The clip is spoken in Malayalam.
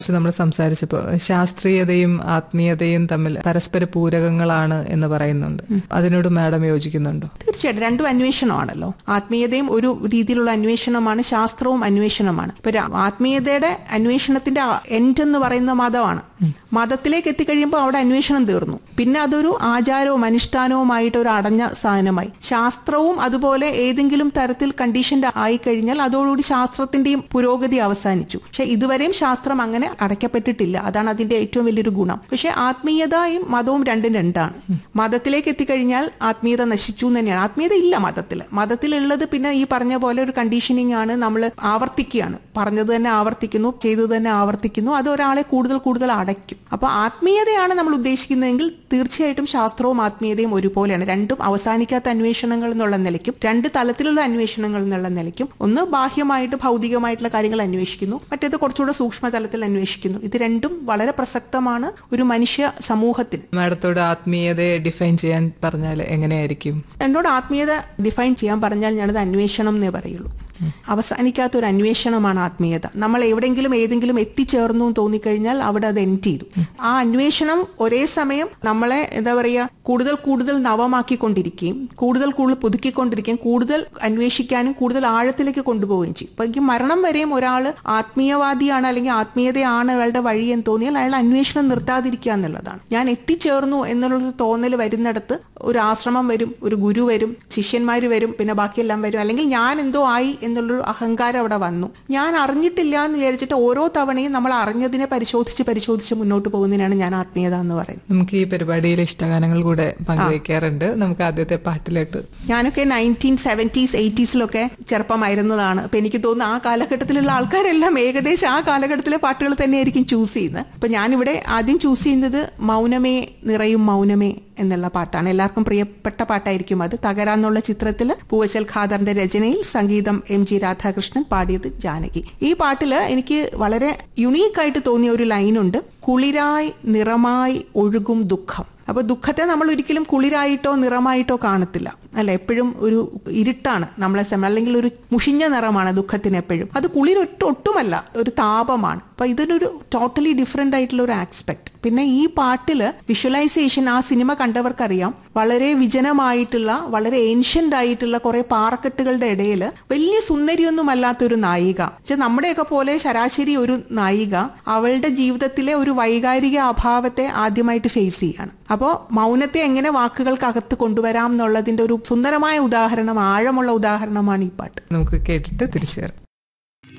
കുറിച്ച് നമ്മൾ സംസാരിച്ചപ്പോൾ ശാസ്ത്രീയതയും ആത്മീയതയും തമ്മിൽ പരസ്പര പൂരകങ്ങളാണ് എന്ന് പറയുന്നുണ്ട് അതിനോട് മാഡം യോജിക്കുന്നുണ്ടോ തീർച്ചയായിട്ടും രണ്ടും അന്വേഷണമാണല്ലോ ആത്മീയതയും ഒരു രീതിയിലുള്ള അന്വേഷണമാണ് ശാസ്ത്രവും അന്വേഷണമാണ് ഇപ്പൊ ര- ആത്മീയതയുടെ അന്വേഷണത്തിന്റെ എൻഡ് എന്ന് പറയുന്ന മതമാണ് മതത്തിലേക്ക് എത്തിക്കഴിയുമ്പോൾ അവിടെ അന്വേഷണം തീർന്നു പിന്നെ അതൊരു ആചാരവും അനുഷ്ഠാനവുമായിട്ട് ഒരു അടഞ്ഞ സാധനമായി ശാസ്ത്രവും അതുപോലെ ഏതെങ്കിലും തരത്തിൽ കണ്ടീഷൻഡ് ആയി കഴിഞ്ഞാൽ അതോടുകൂടി ശാസ്ത്രത്തിന്റെയും പുരോഗതി അവസാനിച്ചു പക്ഷെ ഇതുവരെയും ശാസ്ത്രം അങ്ങനെ അടയ്ക്കപ്പെട്ടിട്ടില്ല അതാണ് അതിന്റെ ഏറ്റവും വലിയൊരു ഗുണം പക്ഷെ ആത്മീയതയും മതവും രണ്ടും രണ്ടാണ് മതത്തിലേക്ക് എത്തിക്കഴിഞ്ഞാൽ ആത്മീയത നശിച്ചു എന്ന് തന്നെയാണ് ആത്മീയത ഇല്ല മതത്തിൽ മതത്തിലുള്ളത് പിന്നെ ഈ പറഞ്ഞ പോലെ ഒരു കണ്ടീഷനിങ് ആണ് നമ്മൾ ആവർത്തിക്കുകയാണ് പറഞ്ഞത് തന്നെ ആവർത്തിക്കുന്നു ചെയ്തത് തന്നെ ആവർത്തിക്കുന്നു അത് ഒരാളെ കൂടുതൽ കൂടുതൽ അടയ്ക്കും അപ്പൊ ആത്മീയതയാണ് നമ്മൾ ഉദ്ദേശിക്കുന്നതെങ്കിൽ തീർച്ചയായിട്ടും ശാസ്ത്രവും ആത്മീയതയും ഒരുപോലെയാണ് രണ്ടും അവസാനിക്കാത്ത അന്വേഷണങ്ങൾ എന്നുള്ള നിലയ്ക്കും രണ്ട് തലത്തിലുള്ള അന്വേഷണങ്ങൾ എന്നുള്ള നിലയ്ക്കും ഒന്ന് ബാഹ്യമായിട്ട് ഭൗതികമായിട്ടുള്ള കാര്യങ്ങൾ അന്വേഷിക്കുന്നു മറ്റേത് കുറച്ചുകൂടെ സൂക്ഷ്മ തലത്തിൽ അന്വേഷിക്കുന്നു ഇത് രണ്ടും വളരെ പ്രസക്തമാണ് ഒരു മനുഷ്യ സമൂഹത്തിന് മാഡത്തോട് ആത്മീയതയെ ഡിഫൈൻ ചെയ്യാൻ പറഞ്ഞാൽ എങ്ങനെയായിരിക്കും എന്നോട് ആത്മീയത ഡിഫൈൻ ചെയ്യാൻ പറഞ്ഞാൽ ഞാനത് അന്വേഷണം എന്നേ പറയുള്ളൂ അവസാനിക്കാത്ത ഒരു അന്വേഷണമാണ് ആത്മീയത നമ്മൾ എവിടെയെങ്കിലും ഏതെങ്കിലും എത്തിച്ചേർന്നു എന്ന് തോന്നിക്കഴിഞ്ഞാൽ അവിടെ അത് എൻഡ് ചെയ്തു ആ അന്വേഷണം ഒരേ സമയം നമ്മളെ എന്താ പറയുക കൂടുതൽ കൂടുതൽ നവമാക്കിക്കൊണ്ടിരിക്കുകയും കൂടുതൽ കൂടുതൽ പുതുക്കിക്കൊണ്ടിരിക്കുകയും കൂടുതൽ അന്വേഷിക്കാനും കൂടുതൽ ആഴത്തിലേക്ക് കൊണ്ടുപോവുകയും ചെയ്യും അപ്പൊ എനിക്ക് മരണം വരെയും ഒരാൾ ആത്മീയവാദിയാണ് അല്ലെങ്കിൽ ആത്മീയതയാണ് അയാളുടെ വഴി എന്ന് തോന്നിയാൽ അയാൾ അന്വേഷണം നിർത്താതിരിക്കുക എന്നുള്ളതാണ് ഞാൻ എത്തിച്ചേർന്നു എന്നുള്ളൊരു തോന്നൽ വരുന്നിടത്ത് ഒരു ആശ്രമം വരും ഒരു ഗുരു വരും ശിഷ്യന്മാർ വരും പിന്നെ ബാക്കിയെല്ലാം വരും അല്ലെങ്കിൽ ഞാൻ എന്തോ ആയി എന്നുള്ളൊരു അഹങ്കാരം അവിടെ വന്നു ഞാൻ അറിഞ്ഞിട്ടില്ല എന്ന് വിചാരിച്ചിട്ട് ഓരോ തവണയും നമ്മൾ അറിഞ്ഞതിനെ പരിശോധിച്ച് പരിശോധിച്ച് മുന്നോട്ട് പോകുന്നതിനാണ് ഞാൻ ആത്മീയത എന്ന് പറയുന്നത് നമുക്ക് ഈ പരിപാടിയിൽ ഇഷ്ടഗാനങ്ങൾ കൂടെ പങ്കുവയ്ക്കാറുണ്ട് നമുക്ക് ആദ്യത്തെ പാട്ടിലോട്ട് ഞാനൊക്കെ നയൻറ്റീൻ സെവൻറ്റീസ് എയ്റ്റീസിലൊക്കെ ചെറുപ്പമായിരുന്നതാണ് അപ്പൊ എനിക്ക് തോന്നുന്നു ആ കാലഘട്ടത്തിലുള്ള ആൾക്കാരെല്ലാം ഏകദേശം ആ കാലഘട്ടത്തിലെ പാട്ടുകൾ തന്നെയായിരിക്കും ചൂസ് ചെയ്യുന്നത് അപ്പൊ ഞാനിവിടെ ആദ്യം ചൂസ് ചെയ്യുന്നത് മൗനമേ നിറയും മൗനമേ എന്നുള്ള പാട്ടാണ് എല്ലാവർക്കും പ്രിയപ്പെട്ട പാട്ടായിരിക്കും അത് തകരാന്നുള്ള ചിത്രത്തിൽ പൂവച്ചൽ ഖാദറിന്റെ രചനയിൽ സംഗീതം എം ജി രാധാകൃഷ്ണൻ പാടിയത് ജാനകി ഈ പാട്ടില് എനിക്ക് വളരെ യുണീക്കായിട്ട് തോന്നിയ ഒരു ലൈനുണ്ട് കുളിരായി നിറമായി ഒഴുകും ദുഃഖം അപ്പൊ ദുഃഖത്തെ നമ്മൾ ഒരിക്കലും കുളിരായിട്ടോ നിറമായിട്ടോ കാണത്തില്ല അല്ല എപ്പോഴും ഒരു ഇരുട്ടാണ് നമ്മളെ സമയം അല്ലെങ്കിൽ ഒരു മുഷിഞ്ഞ നിറമാണ് ദുഃഖത്തിന് എപ്പോഴും അത് കുളിരൊട്ടും ഒട്ടുമല്ല ഒരു താപമാണ് അപ്പൊ ഇതിനൊരു ടോട്ടലി ഡിഫറെന്റ് ആയിട്ടുള്ള ഒരു ആസ്പെക്ട് പിന്നെ ഈ പാട്ടില് വിഷ്വലൈസേഷൻ ആ സിനിമ കണ്ടവർക്കറിയാം വളരെ വിജനമായിട്ടുള്ള വളരെ ഏൻഷ്യന്റ് ആയിട്ടുള്ള കുറെ പാറക്കെട്ടുകളുടെ ഇടയിൽ വലിയ സുന്ദരിയൊന്നും അല്ലാത്ത ഒരു നായിക പക്ഷെ നമ്മുടെയൊക്കെ പോലെ ശരാശരി ഒരു നായിക അവളുടെ ജീവിതത്തിലെ ഒരു വൈകാരിക അഭാവത്തെ ആദ്യമായിട്ട് ഫേസ് ചെയ്യാണ് അപ്പോൾ മൗനത്തെ എങ്ങനെ വാക്കുകൾക്കകത്ത് കൊണ്ടുവരാം എന്നുള്ളതിന്റെ ഒരു സുന്ദരമായ ഉദാഹരണം ആഴമുള്ള ഉദാഹരണമാണ് ഈ പാട്ട് നമുക്ക് കേട്ടിട്ട് തിരിച്ചു വരാം